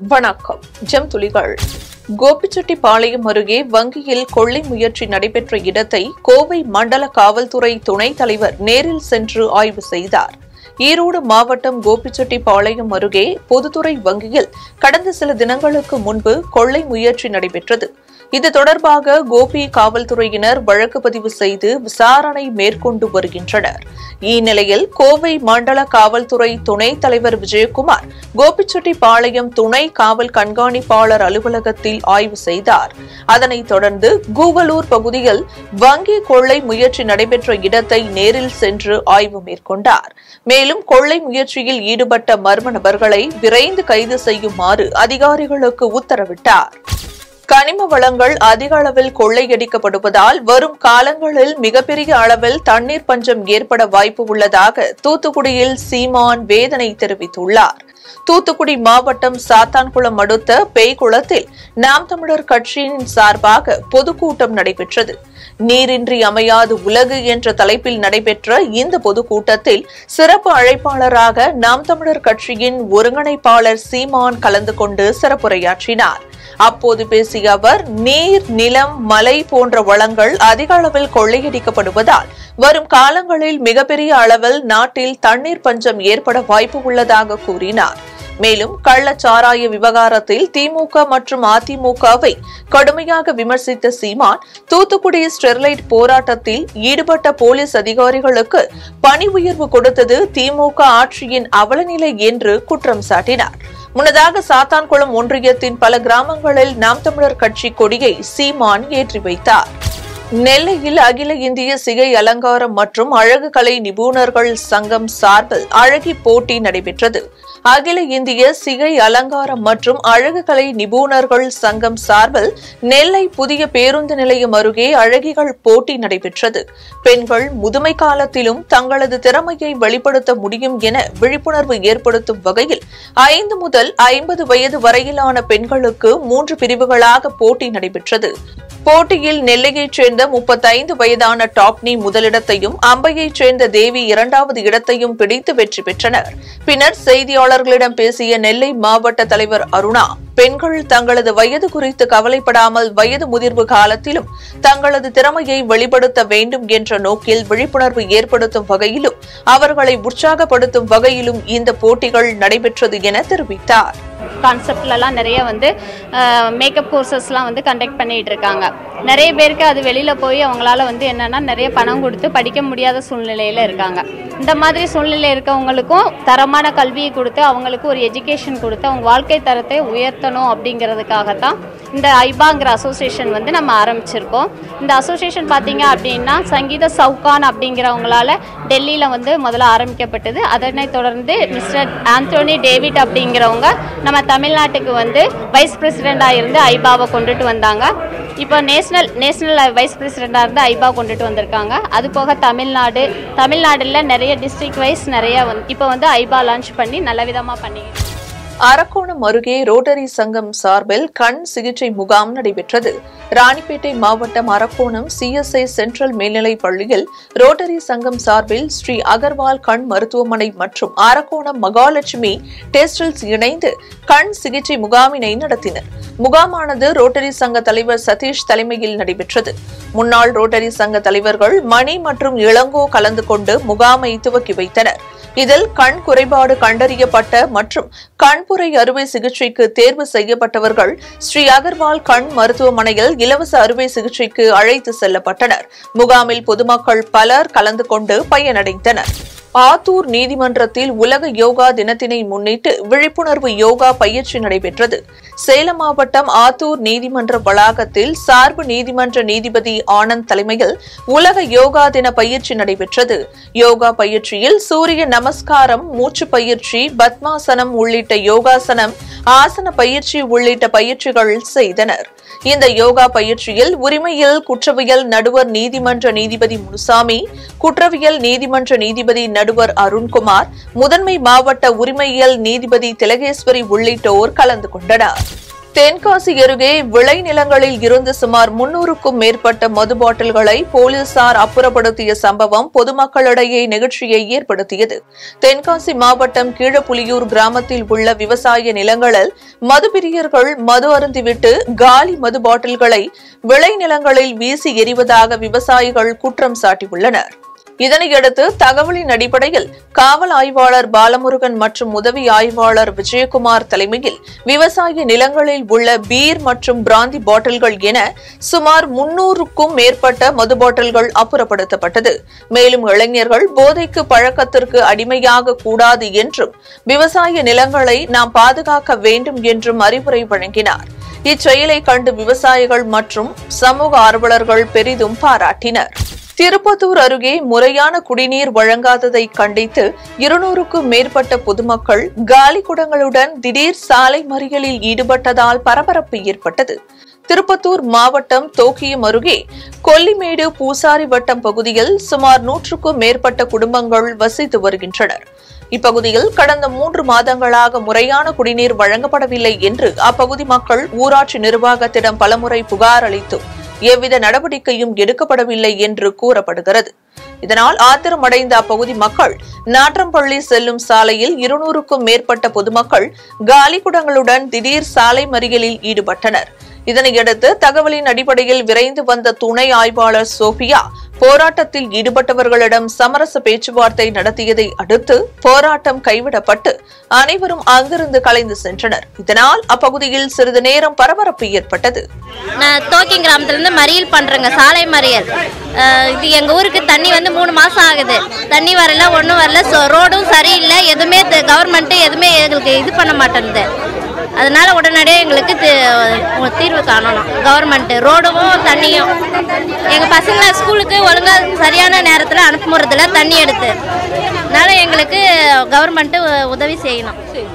வணக்கம் ஜெம் துளிகள் கோபிச்செட்டிப்பாளையம் அருகே வங்கியில் கொள்ளை முயற்சி நடைபெற்ற இடத்தை கோவை மண்டல காவல்துறை துணைத் தலைவர் நேரில் சென்று ஆய்வு செய்தார் ஈரோடு மாவட்டம் கோபிச்செட்டிப்பாளையம் அருகே பொதுத்துறை வங்கியில் கடந்த சில தினங்களுக்கு முன்பு கொள்ளை முயற்சி நடைபெற்றது இது தொடர்பாக கோபி காவல்துறையினர் வழக்கு பதிவு செய்து விசாரணை மேற்கொண்டு வருகின்றனர் இந்நிலையில் கோவை மண்டல காவல்துறை துணைத் தலைவர் விஜயகுமார் கோபிச்செட்டிப்பாளையம் துணை காவல் கண்காணிப்பாளர் அலுவலகத்தில் ஆய்வு செய்தார் அதனைத் தொடர்ந்து கூவலூர் பகுதியில் வங்கி கொள்ளை முயற்சி நடைபெற்ற இடத்தை நேரில் சென்று ஆய்வு மேற்கொண்டார் மேலும் கொள்ளை முயற்சியில் ஈடுபட்ட மர்ம நபர்களை விரைந்து கைது செய்யுமாறு அதிகாரிகளுக்கு உத்தரவிட்டார் கனிம வளங்கள் அதிக அளவில் கொள்ளையடிக்கப்படுவதால் வரும் காலங்களில் மிகப்பெரிய அளவில் தண்ணீர் பஞ்சம் ஏற்பட வாய்ப்பு உள்ளதாக தூத்துக்குடியில் சீமான் வேதனை தெரிவித்துள்ளார் தூத்துக்குடி மாவட்டம் சாத்தான்குளம் அடுத்த பேய்குளத்தில் நாம் தமிழர் கட்சியின் சார்பாக பொதுக்கூட்டம் நடைபெற்றது நீரின்றி அமையாது உலகு என்ற தலைப்பில் நடைபெற்ற இந்த பொதுக்கூட்டத்தில் சிறப்பு அழைப்பாளராக நாம் தமிழர் கட்சியின் ஒருங்கிணைப்பாளர் சீமான் கலந்து கொண்டு சிறப்புரையாற்றினார் அப்போது பேசிய அவர் நீர் நிலம் மலை போன்ற வளங்கள் அதிக அளவில் கொள்ளையடிக்கப்படுவதால் வரும் காலங்களில் மிகப்பெரிய அளவில் நாட்டில் தண்ணீர் பஞ்சம் ஏற்பட வாய்ப்பு உள்ளதாக கூறினார் மேலும் கள்ளச்சாராய விவகாரத்தில் திமுக மற்றும் அதிமுகவை கடுமையாக விமர்சித்த சீமான் தூத்துக்குடி ஸ்டெர்லைட் போராட்டத்தில் ஈடுபட்ட போலீஸ் அதிகாரிகளுக்கு பணி உயர்வு கொடுத்தது திமுக ஆட்சியின் அவலநிலை என்று குற்றம் சாட்டினார் முன்னதாக சாத்தான்குளம் ஒன்றியத்தின் பல கிராமங்களில் நாம் தமிழர் கட்சி கொடியை சீமான் ஏற்றி வைத்தார் நெல்லையில் அகில இந்திய சிகை அலங்காரம் மற்றும் அழகு கலை நிபுணர்கள் சங்கம் சார்பில் அழகி போட்டி நடைபெற்றது அகில இந்திய சிகை அலங்காரம் மற்றும் அழகு கலை நிபுணர்கள் சங்கம் சார்பில் நெல்லை புதிய பேருந்து நிலையம் அருகே அழகிகள் போட்டி நடைபெற்றது பெண்கள் முதுமை காலத்திலும் தங்களது திறமையை வெளிப்படுத்த முடியும் என விழிப்புணர்வு ஏற்படுத்தும் வகையில் ஐந்து முதல் ஐம்பது வயது வரையிலான பெண்களுக்கு மூன்று பிரிவுகளாக போட்டி நடைபெற்றது போட்டியில் நெல்லையைச் சேர்ந்த முப்பத்தைந்து வயதான டாப்னி முதலிடத்தையும் அம்பையைச் சேர்ந்த தேவி இரண்டாவது இடத்தையும் பிடித்து வெற்றி பெற்றனர் பின்னர் செய்தியாளர்களிடம் பேசிய நெல்லை மாவட்ட தலைவர் அருணா பெண்கள் தங்களது வயது குறித்து கவலைப்படாமல் வயது முதிர்வு காலத்திலும் தங்களது திறமையை வெளிப்படுத்த வேண்டும் என்ற நோக்கில் விழிப்புணர்வு ஏற்படுத்தும் வகையிலும் அவர்களை உற்சாகப்படுத்தும் வகையிலும் இந்த போட்டிகள் நடைபெற்றது என தெரிவித்தார் கான்செப்ட்லலாம் நிறைய வந்து மேக்கப் கோர்சஸ்லாம் வந்து கண்டக்ட் பண்ணிகிட்டு இருக்காங்க நிறைய பேருக்கு அது வெளியில் போய் அவங்களால வந்து என்னென்னா நிறைய பணம் கொடுத்து படிக்க முடியாத சூழ்நிலையில் இருக்காங்க இந்த மாதிரி சூழ்நிலை இருக்கவங்களுக்கும் தரமான கல்வியை கொடுத்து அவங்களுக்கு ஒரு எஜுகேஷன் கொடுத்து அவங்க வாழ்க்கை தரத்தை உயர்த்தணும் அப்படிங்கிறதுக்காகத்தான் இந்த ஐபாங்கிற அசோசியேஷன் வந்து நம்ம ஆரம்பிச்சிருக்கோம் இந்த அசோசியேஷன் பார்த்தீங்க அப்படின்னா சங்கீத சவுகான் அப்படிங்கிறவங்களால டெல்லியில் வந்து முதல்ல ஆரம்பிக்கப்பட்டது அதனைத் தொடர்ந்து மிஸ்டர் ஆந்தோனி டேவிட் அப்படிங்கிறவங்க நம்ம தமிழ்நாட்டுக்கு வந்து வைஸ் பிரசிடெண்ட்டாக இருந்து ஐபாவை கொண்டுட்டு வந்தாங்க இப்போ நேஷனல் நேஷனல் வைஸ் பிரசிடெண்ட்டாக இருந்து ஐபா கொண்டுட்டு வந்திருக்காங்க அது போக தமிழ்நாடு தமிழ்நாடுல நிறைய டிஸ்ட்ரிக்ட் வைஸ் நிறைய வந்து இப்போ வந்து ஐபா லான்ச் பண்ணி நல்ல விதமாக பண்ணி அரக்கோணம் அருகே ரோட்டரி சங்கம் சார்பில் கண் சிகிச்சை முகாம் நடைபெற்றது ராணிப்பேட்டை மாவட்டம் அரக்கோணம் சிஎஸ்ஐ சென்ட்ரல் மேல்நிலைப் பள்ளியில் ரோட்டரி சங்கம் சார்பில் ஸ்ரீ அகர்வால் கண் மருத்துவமனை மற்றும் அரக்கோணம் மகாலட்சுமி டெஸ்டில்ஸ் இணைந்து கண் சிகிச்சை முகாமினை நடத்தினர் முகாமானது ரோட்டரி சங்க தலைவர் சதீஷ் தலைமையில் நடைபெற்றது முன்னாள் ரோட்டரி சங்க தலைவர்கள் மணி மற்றும் இளங்கோ கலந்து கொண்டு முகாமை துவக்கி வைத்தனர் இதில் கண் குறைபாடு கண்டறியப்பட்ட மற்றும் கண்புரை அறுவை சிகிச்சைக்கு தேர்வு செய்யப்பட்டவர்கள் ஸ்ரீ அகர்வால் கண் மருத்துவமனையில் இலவச அறுவை சிகிச்சைக்கு அழைத்து செல்லப்பட்டனர் முகாமில் பொதுமக்கள் பலர் கலந்து கொண்டு பயனடைந்தனர் ஆத்தூர் நீதிமன்றத்தில் உலக யோகா தினத்தினை முன்னிட்டு விழிப்புணர்வு யோகா பயிற்சி நடைபெற்றது சேலம் மாவட்டம் ஆத்தூர் நீதிமன்ற வளாகத்தில் சார்பு நீதிமன்ற நீதிபதி ஆனந்த் தலைமையில் உலக யோகா தின பயிற்சி நடைபெற்றது யோகா பயிற்சியில் சூரிய நமஸ்காரம் மூச்சு பயிற்சி பத்மாசனம் உள்ளிட்ட யோகாசனம் ஆசன பயிற்சி உள்ளிட்ட பயிற்சிகள் செய்தனர் இந்த யோகா பயிற்சியில் உரிமையில் குற்றவியல் நடுவர் நீதிமன்ற நீதிபதி முனுசாமி குற்றவியல் நீதிமன்ற நீதிபதி நடுவர் அருண்குமார் முதன்மை மாவட்ட உரிமையியல் நீதிபதி திலகேஸ்வரி உள்ளிட்டோர் கலந்து கொண்டனர் தென்காசி அருகே விளைநிலங்களில் இருந்து சுமார் முன்னூறுக்கும் மேற்பட்ட மது பாட்டில்களை போலீசார் அப்புறப்படுத்திய சம்பவம் பொதுமக்களிடையே நிகழ்ச்சியை ஏற்படுத்தியது தென்காசி மாவட்டம் கீழப்புலியூர் கிராமத்தில் உள்ள விவசாய நிலங்களில் மதுபிரியர்கள் மது அருந்திவிட்டு காலி மது பாட்டில்களை விளைநிலங்களில் வீசி எறிவதாக விவசாயிகள் குற்றம் சாட்டியுள்ளனர் இதனையடுத்து தகவலின் அடிப்படையில் காவல் ஆய்வாளர் பாலமுருகன் மற்றும் உதவி ஆய்வாளர் விஜயகுமார் தலைமையில் விவசாய நிலங்களில் உள்ள பீர் மற்றும் பிராந்தி பாட்டில்கள் என சுமார் முன்னூறுக்கும் மேற்பட்ட மது பாட்டில்கள் அப்புறப்படுத்தப்பட்டது மேலும் இளைஞர்கள் போதைக்கு பழக்கத்திற்கு அடிமையாக கூடாது என்றும் விவசாய நிலங்களை நாம் பாதுகாக்க வேண்டும் என்றும் அறிவுரை வழங்கினார் இச்செயலை கண்டு விவசாயிகள் மற்றும் சமூக ஆர்வலர்கள் பெரிதும் பாராட்டினர் திருப்பத்தூர் அருகே முறையான குடிநீர் வழங்காததை கண்டித்து இருநூறுக்கும் மேற்பட்ட பொதுமக்கள் காலி குடங்களுடன் திடீர் சாலை மறியலில் ஈடுபட்டதால் பரபரப்பு ஏற்பட்டது திருப்பத்தூர் மாவட்டம் தோக்கியம் அருகே கொல்லிமேடு பூசாரி வட்டம் பகுதியில் சுமார் நூற்றுக்கும் மேற்பட்ட குடும்பங்கள் வசித்து வருகின்றனர் இப்பகுதியில் கடந்த மூன்று மாதங்களாக முறையான குடிநீர் வழங்கப்படவில்லை என்று அப்பகுதி மக்கள் ஊராட்சி நிர்வாகத்திடம் பலமுறை புகார் அளித்தும் எவ்வித நடவடிக்கையும் எடுக்கப்படவில்லை என்று கூறப்படுகிறது இதனால் ஆத்திரமடைந்த அப்பகுதி மக்கள் நாற்றம்பள்ளி செல்லும் சாலையில் இருநூறுக்கும் மேற்பட்ட பொதுமக்கள் காலிக்குடங்களுடன் திடீர் சாலை மறியலில் ஈடுபட்டனர் இதனையடுத்து தகவலின் அடிப்படையில் விரைந்து வந்த துணை ஆய்வாளர் சோபியா போராட்டத்தில் ஈடுபட்டவர்களிடம் சமரச பேச்சுவார்த்தை நடத்தியதை அடுத்து போராட்டம் கைவிடப்பட்டு அனைவரும் அங்கிருந்து கலைந்து சென்றனர் இதனால் அப்பகுதியில் சிறிது நேரம் பரபரப்பு ஏற்பட்டது நான் தோக்கி கிராமத்துலேருந்து மறியல் பண்ணுறேங்க சாலை மறியல் அஹ் இது எங்கள் ஊருக்கு தண்ணி வந்து மூணு மாதம் ஆகுது தண்ணி வரல ஒன்றும் வரல ஸோ ரோடும் சரியில்லை எதுவுமே கவர்மெண்ட்டு எதுவுமே எங்களுக்கு இது பண்ண மாட்டேங்குது அதனால உடனடியாக எங்களுக்கு தி- தீர்வு காணணும் கவர்மெண்ட்டு ரோடும் தண்ணியும் எங்கள் பசங்களை ஸ்கூலுக்கு ஒழுங்காக சரியான நேரத்தில் அனுப்புறதில்ல தண்ணி எடுத்து அதனால எங்களுக்கு கவர்மெண்ட்டு உதவி செய்யணும்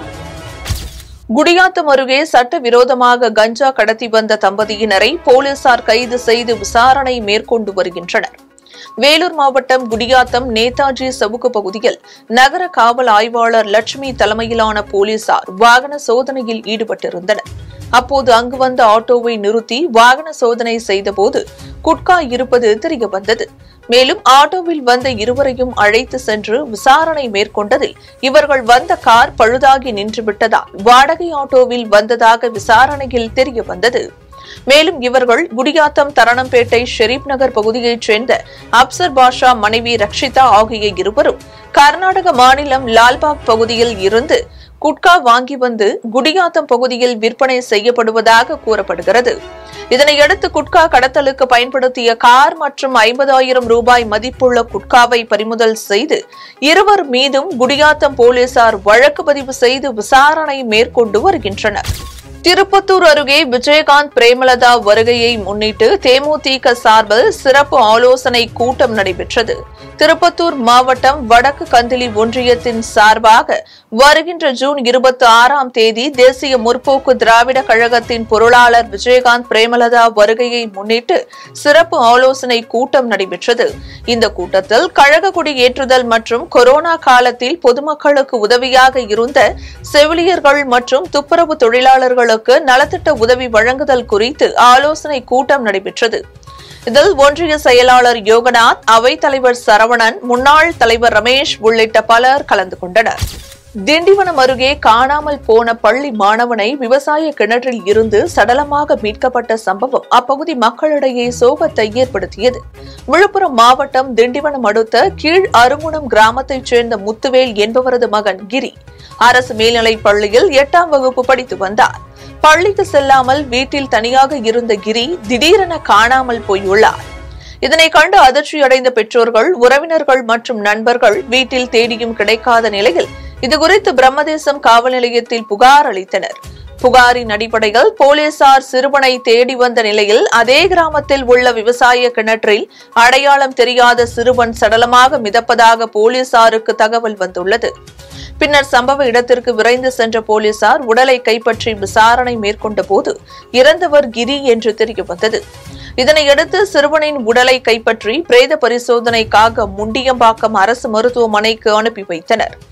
குடியாத்தம் அருகே சட்டவிரோதமாக கஞ்சா கடத்தி வந்த தம்பதியினரை போலீசார் கைது செய்து விசாரணை மேற்கொண்டு வருகின்றனர் வேலூர் மாவட்டம் குடியாத்தம் நேதாஜி சவுக்கு பகுதியில் நகர காவல் ஆய்வாளர் லட்சுமி தலைமையிலான போலீசார் வாகன சோதனையில் ஈடுபட்டிருந்தனர் அப்போது அங்கு வந்த ஆட்டோவை நிறுத்தி வாகன சோதனை செய்தபோது குட்கா இருப்பது தெரிய வந்தது மேலும் ஆட்டோவில் வந்த இருவரையும் அழைத்து சென்று விசாரணை மேற்கொண்டதில் இவர்கள் வந்த கார் பழுதாகி நின்றுவிட்டதால் வாடகை ஆட்டோவில் வந்ததாக விசாரணையில் தெரிய வந்தது மேலும் இவர்கள் குடியாத்தம் தரணம்பேட்டை ஷெரீப் நகர் பகுதியைச் சேர்ந்த அப்சர் பாஷா மனைவி ரக்ஷிதா ஆகிய இருவரும் கர்நாடக மாநிலம் லால்பாக் பகுதியில் இருந்து குட்கா வாங்கி வந்து குடியாத்தம் பகுதியில் விற்பனை செய்யப்படுவதாக கூறப்படுகிறது இதனையடுத்து குட்கா கடத்தலுக்கு பயன்படுத்திய கார் மற்றும் ஐம்பதாயிரம் ரூபாய் மதிப்புள்ள குட்காவை பறிமுதல் செய்து இருவர் மீதும் குடியாத்தம் போலீசார் வழக்கு பதிவு செய்து விசாரணை மேற்கொண்டு வருகின்றனர் திருப்பத்தூர் அருகே விஜயகாந்த் பிரேமலதா வருகையை முன்னிட்டு தேமுதிக சார்பில் சிறப்பு ஆலோசனை கூட்டம் நடைபெற்றது திருப்பத்தூர் மாவட்டம் வடக்கு கந்திலி ஒன்றியத்தின் சார்பாக வருகின்ற ஜூன் இருபத்தி ஆறாம் தேதி தேசிய முற்போக்கு திராவிட கழகத்தின் பொருளாளர் விஜயகாந்த் பிரேமலதா வருகையை முன்னிட்டு சிறப்பு ஆலோசனை கூட்டம் நடைபெற்றது இந்த கூட்டத்தில் கழக கொடி ஏற்றுதல் மற்றும் கொரோனா காலத்தில் பொதுமக்களுக்கு உதவியாக இருந்த செவிலியர்கள் மற்றும் துப்புரவு தொழிலாளர்களுக்கு நலத்திட்ட உதவி வழங்குதல் குறித்து ஆலோசனை கூட்டம் நடைபெற்றது இதில் ஒன்றிய செயலாளர் யோகநாத் அவைத் தலைவர் சரவணன் முன்னாள் தலைவர் ரமேஷ் உள்ளிட்ட பலர் கலந்து கொண்டனர் திண்டிவனம் அருகே காணாமல் போன பள்ளி மாணவனை விவசாய கிணற்றில் இருந்து சடலமாக மீட்கப்பட்ட சம்பவம் அப்பகுதி மக்களிடையே சோகத்தை ஏற்படுத்தியது விழுப்புரம் மாவட்டம் திண்டிவனம் அடுத்த கீழ் அருங்குணம் கிராமத்தைச் சேர்ந்த முத்துவேல் என்பவரது மகன் கிரி அரசு மேல்நிலைப் பள்ளியில் எட்டாம் வகுப்பு படித்து வந்தார் பள்ளிக்கு செல்லாமல் வீட்டில் தனியாக இருந்த கிரி திடீரென காணாமல் போயுள்ளார் இதனை கண்டு அதிர்ச்சியடைந்த பெற்றோர்கள் உறவினர்கள் மற்றும் நண்பர்கள் வீட்டில் தேடியும் கிடைக்காத நிலையில் இதுகுறித்து பிரம்மதேசம் காவல் நிலையத்தில் புகார் அளித்தனர் புகாரின் அடிப்படையில் போலீசார் சிறுவனை தேடி வந்த நிலையில் அதே கிராமத்தில் உள்ள விவசாய கிணற்றில் அடையாளம் தெரியாத சிறுவன் சடலமாக மிதப்பதாக போலீசாருக்கு தகவல் வந்துள்ளது பின்னர் சம்பவ இடத்திற்கு விரைந்து சென்ற போலீசார் உடலை கைப்பற்றி விசாரணை மேற்கொண்ட போது இறந்தவர் கிரி என்று தெரியவந்தது இதனையடுத்து சிறுவனின் உடலை கைப்பற்றி பிரேத பரிசோதனைக்காக முண்டியம்பாக்கம் அரசு மருத்துவமனைக்கு அனுப்பி வைத்தனர்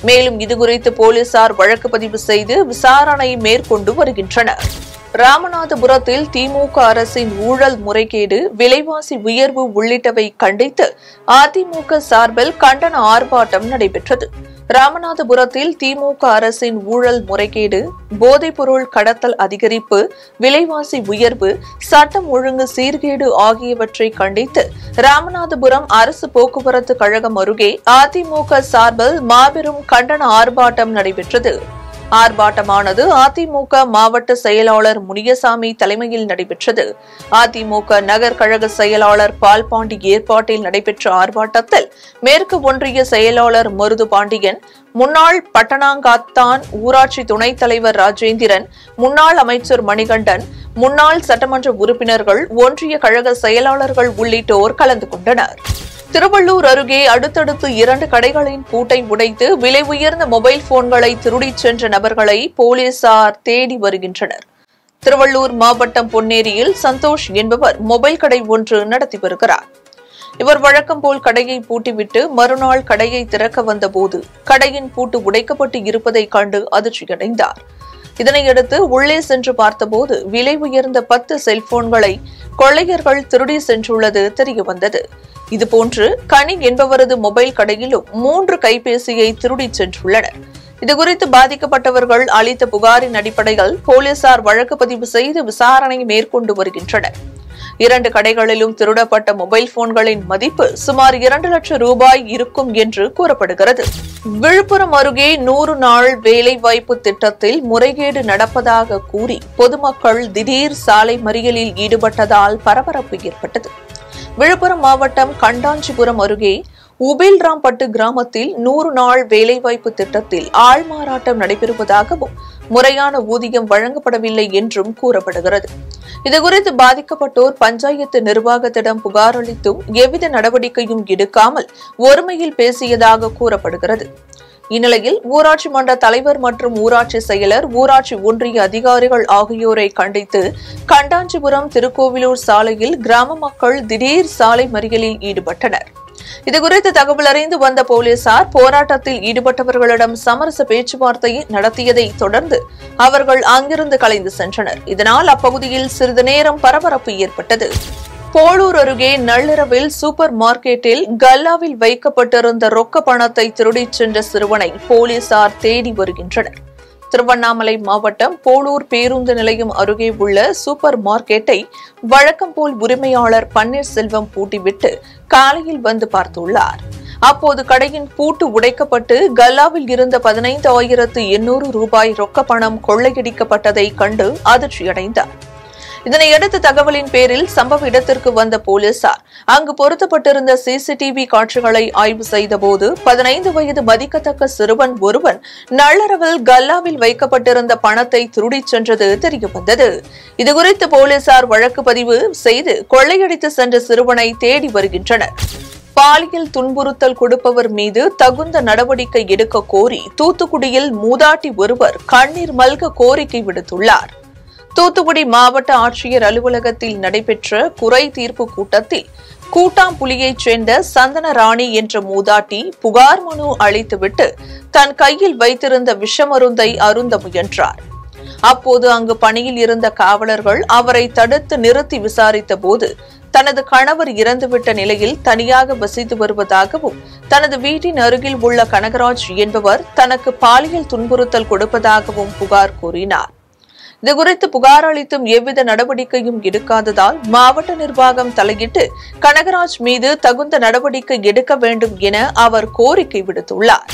மேலும் இதுகுறித்து போலீசார் வழக்கு பதிவு செய்து விசாரணை மேற்கொண்டு வருகின்றனர் ராமநாதபுரத்தில் திமுக அரசின் ஊழல் முறைகேடு விலைவாசி உயர்வு உள்ளிட்டவை கண்டித்து அதிமுக சார்பில் கண்டன ஆர்ப்பாட்டம் நடைபெற்றது ராமநாதபுரத்தில் திமுக அரசின் ஊழல் முறைகேடு போதைப்பொருள் கடத்தல் அதிகரிப்பு விலைவாசி உயர்வு சட்டம் ஒழுங்கு சீர்கேடு ஆகியவற்றை கண்டித்து ராமநாதபுரம் அரசு போக்குவரத்து கழகம் அருகே அதிமுக சார்பில் மாபெரும் கண்டன ஆர்ப்பாட்டம் நடைபெற்றது ஆர்ப்பாட்டமானது அதிமுக மாவட்ட செயலாளர் முனியசாமி தலைமையில் நடைபெற்றது அதிமுக நகர் கழக செயலாளர் பால்பாண்டி ஏற்பாட்டில் நடைபெற்ற ஆர்ப்பாட்டத்தில் மேற்கு ஒன்றிய செயலாளர் மருது பாண்டியன் முன்னாள் பட்டணாங்காத்தான் ஊராட்சி துணைத் தலைவர் ராஜேந்திரன் முன்னாள் அமைச்சர் மணிகண்டன் முன்னாள் சட்டமன்ற உறுப்பினர்கள் ஒன்றிய கழக செயலாளர்கள் உள்ளிட்டோர் கலந்து கொண்டனர் திருவள்ளூர் அருகே அடுத்தடுத்து இரண்டு கடைகளின் பூட்டை உடைத்து விலை உயர்ந்த மொபைல் போன்களை திருடிச் சென்ற நபர்களை போலீசார் தேடி வருகின்றனர் திருவள்ளூர் மாவட்டம் பொன்னேரியில் சந்தோஷ் என்பவர் மொபைல் கடை ஒன்று நடத்தி வருகிறார் இவர் வழக்கம் போல் கடையை பூட்டிவிட்டு மறுநாள் கடையை திறக்க வந்தபோது கடையின் பூட்டு உடைக்கப்பட்டு இருப்பதைக் கண்டு அதிர்ச்சியடைந்தார் இதனையடுத்து உள்ளே சென்று பார்த்தபோது விலை உயர்ந்த பத்து செல்போன்களை கொள்ளையர்கள் திருடி சென்றுள்ளது தெரியவந்தது இதுபோன்று கனி என்பவரது மொபைல் கடையிலும் மூன்று கைபேசியை திருடிச் சென்றுள்ளனர் இதுகுறித்து பாதிக்கப்பட்டவர்கள் அளித்த புகாரின் அடிப்படையில் போலீசார் வழக்கு பதிவு செய்து விசாரணை மேற்கொண்டு வருகின்றனர் இரண்டு கடைகளிலும் திருடப்பட்ட மொபைல் போன்களின் மதிப்பு சுமார் இரண்டு லட்சம் ரூபாய் இருக்கும் என்று கூறப்படுகிறது விழுப்புரம் அருகே நூறு நாள் வேலைவாய்ப்பு திட்டத்தில் முறைகேடு நடப்பதாக கூறி பொதுமக்கள் திடீர் சாலை மறியலில் ஈடுபட்டதால் பரபரப்பு ஏற்பட்டது விழுப்புரம் மாவட்டம் கண்டாஞ்சிபுரம் அருகே உபில்ராம்பட்டு கிராமத்தில் நூறு நாள் வேலைவாய்ப்பு திட்டத்தில் ஆள்மாறாட்டம் நடைபெறுவதாகவும் முறையான ஊதியம் வழங்கப்படவில்லை என்றும் கூறப்படுகிறது இதுகுறித்து பாதிக்கப்பட்டோர் பஞ்சாயத்து நிர்வாகத்திடம் புகார் அளித்தும் எவ்வித நடவடிக்கையும் எடுக்காமல் ஒருமையில் பேசியதாக கூறப்படுகிறது இந்நிலையில் ஊராட்சி மன்ற தலைவர் மற்றும் ஊராட்சி செயலர் ஊராட்சி ஒன்றிய அதிகாரிகள் ஆகியோரை கண்டித்து கண்டாஞ்சிபுரம் திருக்கோவிலூர் சாலையில் கிராம மக்கள் திடீர் சாலை மறியலில் ஈடுபட்டனர் இதுகுறித்து தகவல் அறிந்து வந்த போலீசார் போராட்டத்தில் ஈடுபட்டவர்களிடம் சமரச பேச்சுவார்த்தை நடத்தியதை தொடர்ந்து அவர்கள் அங்கிருந்து கலைந்து சென்றனர் இதனால் அப்பகுதியில் சிறிது நேரம் பரபரப்பு ஏற்பட்டது போளூர் அருகே நள்ளிரவில் சூப்பர் மார்க்கெட்டில் கல்லாவில் வைக்கப்பட்டிருந்த ரொக்க பணத்தை திருடிச் சென்ற சிறுவனை போலீசார் தேடி வருகின்றனர் திருவண்ணாமலை மாவட்டம் போளூர் பேருந்து நிலையம் அருகே உள்ள சூப்பர் மார்க்கெட்டை வழக்கம் போல் உரிமையாளர் பன்னீர்செல்வம் பூட்டிவிட்டு காலையில் வந்து பார்த்துள்ளார் அப்போது கடையின் பூட்டு உடைக்கப்பட்டு கல்லாவில் இருந்த பதினைந்து ஆயிரத்து எண்ணூறு ரூபாய் ரொக்க பணம் கொள்ளையடிக்கப்பட்டதை கண்டு அதிர்ச்சியடைந்தார் இதனையடுத்து தகவலின் பேரில் சம்பவ இடத்திற்கு வந்த போலீசார் அங்கு பொருத்தப்பட்டிருந்த சிசிடிவி காட்சிகளை ஆய்வு செய்தபோது பதினைந்து வயது மதிக்கத்தக்க சிறுவன் ஒருவன் நள்ளிரவில் கல்லாவில் வைக்கப்பட்டிருந்த பணத்தை திருடிச் சென்றது தெரியவந்தது இதுகுறித்து போலீசார் வழக்கு பதிவு செய்து கொள்ளையடித்து சென்ற சிறுவனை தேடி வருகின்றனர் பாலியல் துன்புறுத்தல் கொடுப்பவர் மீது தகுந்த நடவடிக்கை எடுக்க கோரி தூத்துக்குடியில் மூதாட்டி ஒருவர் கண்ணீர் மல்க கோரிக்கை விடுத்துள்ளார் தூத்துக்குடி மாவட்ட ஆட்சியர் அலுவலகத்தில் நடைபெற்ற குறை தீர்ப்பு கூட்டத்தில் கூட்டாம்புலியைச் சேர்ந்த சந்தன ராணி என்ற மூதாட்டி புகார் மனு அளித்துவிட்டு தன் கையில் வைத்திருந்த விஷமருந்தை அருந்த முயன்றார் அப்போது அங்கு பணியில் இருந்த காவலர்கள் அவரை தடுத்து நிறுத்தி விசாரித்த போது தனது கணவர் இறந்துவிட்ட நிலையில் தனியாக வசித்து வருவதாகவும் தனது வீட்டின் அருகில் உள்ள கனகராஜ் என்பவர் தனக்கு பாலியல் துன்புறுத்தல் கொடுப்பதாகவும் புகார் கூறினார் இதுகுறித்து புகார் அளித்தும் எவ்வித நடவடிக்கையும் எடுக்காததால் மாவட்ட நிர்வாகம் தலையிட்டு கனகராஜ் மீது தகுந்த நடவடிக்கை எடுக்க வேண்டும் என அவர் கோரிக்கை விடுத்துள்ளார்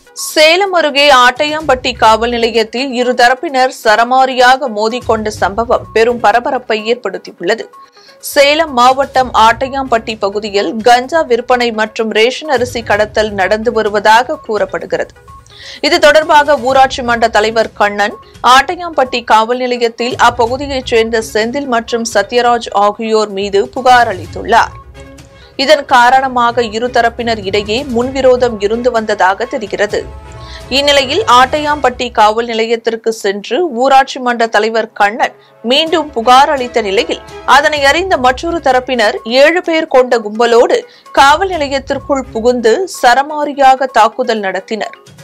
சேலம் அருகே ஆட்டையாம்பட்டி காவல் நிலையத்தில் இருதரப்பினர் சரமாரியாக மோதிக்கொண்ட சம்பவம் பெரும் பரபரப்பை ஏற்படுத்தியுள்ளது சேலம் மாவட்டம் ஆட்டையாம்பட்டி பகுதியில் கஞ்சா விற்பனை மற்றும் ரேஷன் அரிசி கடத்தல் நடந்து வருவதாக கூறப்படுகிறது இது தொடர்பாக ஊராட்சி மன்ற தலைவர் கண்ணன் ஆட்டையாம்பட்டி காவல் நிலையத்தில் அப்பகுதியைச் சேர்ந்த செந்தில் மற்றும் சத்யராஜ் ஆகியோர் மீது புகார் அளித்துள்ளார் இதன் காரணமாக இருதரப்பினர் இடையே முன்விரோதம் இருந்து வந்ததாக தெரிகிறது இந்நிலையில் ஆட்டையாம்பட்டி காவல் நிலையத்திற்கு சென்று ஊராட்சி மன்ற தலைவர் கண்ணன் மீண்டும் புகார் அளித்த நிலையில் அதனை அறிந்த மற்றொரு தரப்பினர் ஏழு பேர் கொண்ட கும்பலோடு காவல் நிலையத்திற்குள் புகுந்து சரமாரியாக தாக்குதல் நடத்தினர்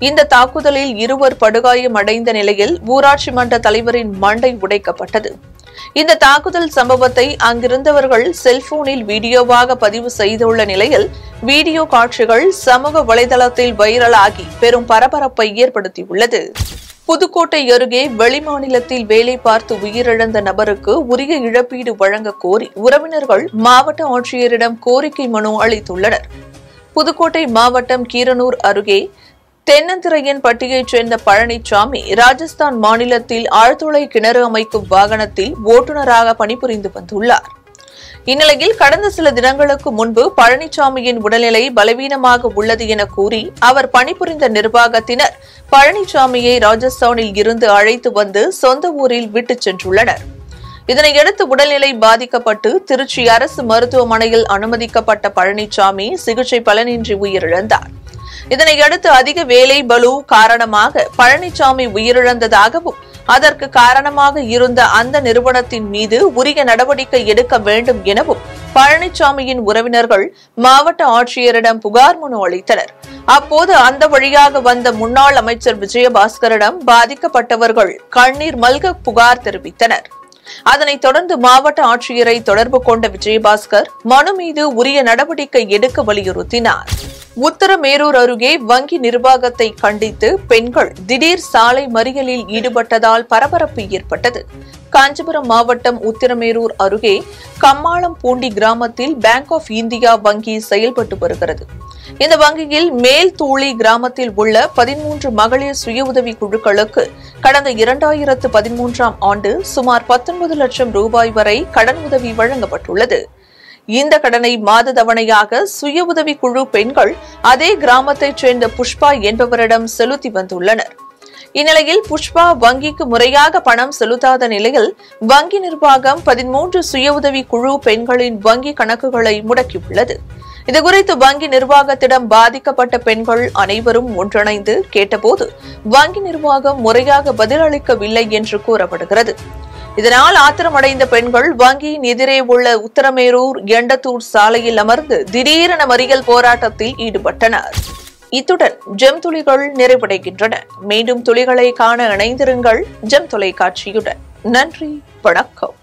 இந்த தாக்குதலில் இருவர் படுகாயம் அடைந்த நிலையில் ஊராட்சி மன்ற தலைவரின் மண்டை உடைக்கப்பட்டது இந்த தாக்குதல் சம்பவத்தை அங்கிருந்தவர்கள் செல்போனில் வீடியோவாக பதிவு செய்துள்ள நிலையில் வீடியோ காட்சிகள் சமூக வலைதளத்தில் வைரலாகி பெரும் பரபரப்பை ஏற்படுத்தியுள்ளது புதுக்கோட்டை அருகே வெளிமாநிலத்தில் வேலை பார்த்து உயிரிழந்த நபருக்கு உரிய இழப்பீடு வழங்க கோரி உறவினர்கள் மாவட்ட ஆட்சியரிடம் கோரிக்கை மனு அளித்துள்ளனர் புதுக்கோட்டை மாவட்டம் கீரனூர் அருகே தென்னந்திரையன் பட்டியைச் சேர்ந்த பழனிசாமி ராஜஸ்தான் மாநிலத்தில் ஆழ்துளை கிணறு அமைக்கும் வாகனத்தில் ஓட்டுநராக பணிபுரிந்து வந்துள்ளார் இந்நிலையில் கடந்த சில தினங்களுக்கு முன்பு பழனிசாமியின் உடல்நிலை பலவீனமாக உள்ளது என கூறி அவர் பணிபுரிந்த நிர்வாகத்தினர் பழனிசாமியை ராஜஸ்தானில் இருந்து அழைத்து வந்து சொந்த ஊரில் விட்டுச் சென்றுள்ளனர் இதனையடுத்து உடல்நிலை பாதிக்கப்பட்டு திருச்சி அரசு மருத்துவமனையில் அனுமதிக்கப்பட்ட பழனிசாமி சிகிச்சை பலனின்றி உயிரிழந்தார் இதனையடுத்து அதிக வேலை பலு காரணமாக பழனிசாமி உயிரிழந்ததாகவும் அதற்கு காரணமாக இருந்த அந்த நிறுவனத்தின் மீது உரிய நடவடிக்கை எடுக்க வேண்டும் எனவும் பழனிசாமியின் உறவினர்கள் மாவட்ட ஆட்சியரிடம் புகார் மனு அளித்தனர் அப்போது அந்த வழியாக வந்த முன்னாள் அமைச்சர் விஜயபாஸ்கரிடம் பாதிக்கப்பட்டவர்கள் கண்ணீர் மல்க புகார் தெரிவித்தனர் அதனைத் தொடர்ந்து மாவட்ட ஆட்சியரை தொடர்பு கொண்ட விஜயபாஸ்கர் மனு மீது உரிய நடவடிக்கை எடுக்க வலியுறுத்தினார் உத்தரமேரூர் அருகே வங்கி நிர்வாகத்தை கண்டித்து பெண்கள் திடீர் சாலை மறியலில் ஈடுபட்டதால் பரபரப்பு ஏற்பட்டது காஞ்சிபுரம் மாவட்டம் உத்திரமேரூர் அருகே கம்மாளம் பூண்டி கிராமத்தில் பேங்க் ஆஃப் இந்தியா வங்கி செயல்பட்டு வருகிறது இந்த வங்கியில் மேல் தூளி கிராமத்தில் உள்ள பதிமூன்று மகளிர் சுய உதவி குழுக்களுக்கு கடந்த இரண்டாயிரத்து பதிமூன்றாம் ஆண்டு சுமார் பத்தொன்பது லட்சம் ரூபாய் வரை கடன் உதவி வழங்கப்பட்டுள்ளது இந்த கடனை மாத தவணையாக சுய உதவி குழு பெண்கள் அதே கிராமத்தைச் சேர்ந்த புஷ்பா என்பவரிடம் செலுத்தி வந்துள்ளனர் இந்நிலையில் புஷ்பா வங்கிக்கு முறையாக பணம் செலுத்தாத நிலையில் வங்கி நிர்வாகம் பதிமூன்று சுய உதவி குழு பெண்களின் வங்கி கணக்குகளை முடக்கியுள்ளது இதுகுறித்து வங்கி நிர்வாகத்திடம் பாதிக்கப்பட்ட பெண்கள் அனைவரும் ஒன்றிணைந்து கேட்டபோது வங்கி நிர்வாகம் முறையாக பதிலளிக்கவில்லை என்று கூறப்படுகிறது இதனால் ஆத்திரமடைந்த பெண்கள் வங்கியின் எதிரே உள்ள உத்தரமேரூர் எண்டத்தூர் சாலையில் அமர்ந்து திடீரென மறியல் போராட்டத்தில் ஈடுபட்டனர் இத்துடன் ஜெம் துளிகள் நிறைவடைகின்றன மீண்டும் துளிகளை காண இணைந்திருங்கள் ஜெம் தொலைக்காட்சியுடன் நன்றி வணக்கம்